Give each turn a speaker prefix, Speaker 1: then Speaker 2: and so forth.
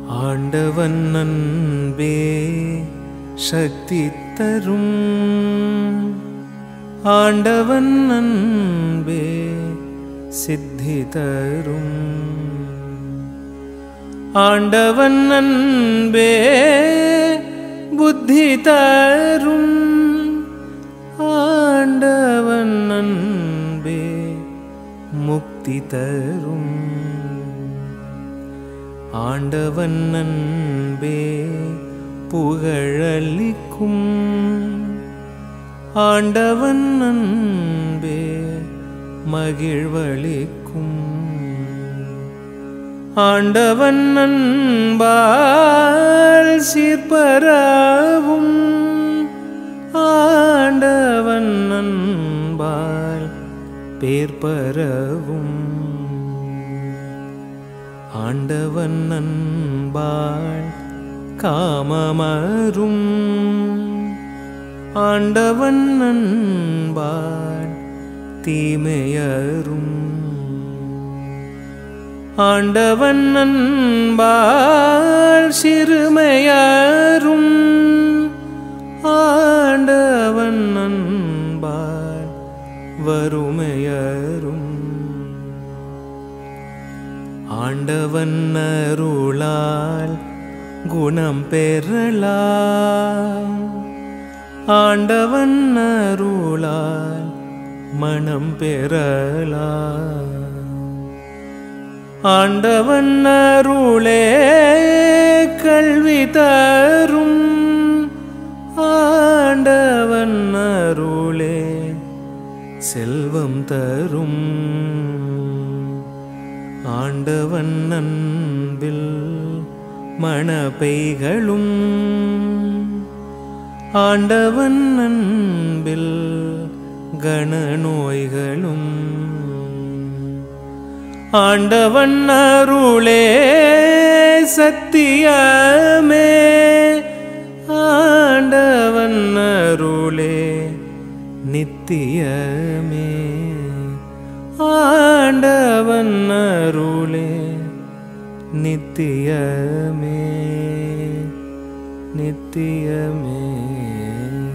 Speaker 1: ஆண்டவன் அன்பே சக்தி தரும் ஆண்டவன் அன்பே சித்தி தரும் ஆண்டவன் அன்பே புத்தி தரும் ஆண்டவன் அன்பே முக்தி தரும் ஆண்டவன் அன்பே புகழளிக்கும் ஆண்டவன் அன்பே மகிழ்வளிக்கும் ஆண்டவன் அன்பால் சீர்பரவும் ஆண்டவன் அன்பால் பேர்பரவும் ஆண்டவன் அன்பால் காமமரும் ஆண்டவன் அன்பால் தீமையரும் ஆண்டவன் அன்பால் சிறுமையரும் ஆண்டவன் அன்பால் வறுமையரும் ஆண்டவன் அருளால் குணம் பெறலாம் ஆண்டவன் அருளால் மனம் பெறலாம் ஆண்டவன் அருளே கல்வி தரும் ஆண்டவன் அருளே செல்வம் தரும் ஆண்டவன் அன்பில் மணப்பைகளும் ஆண்டவன் அன்பில் கணநோய்களும் ஆண்டவன் அருளே சத்தியமே ஆண்டவன் அருளே நித்தியமே ஆண்டவன் அருளே நித்தியமே நித்தியமே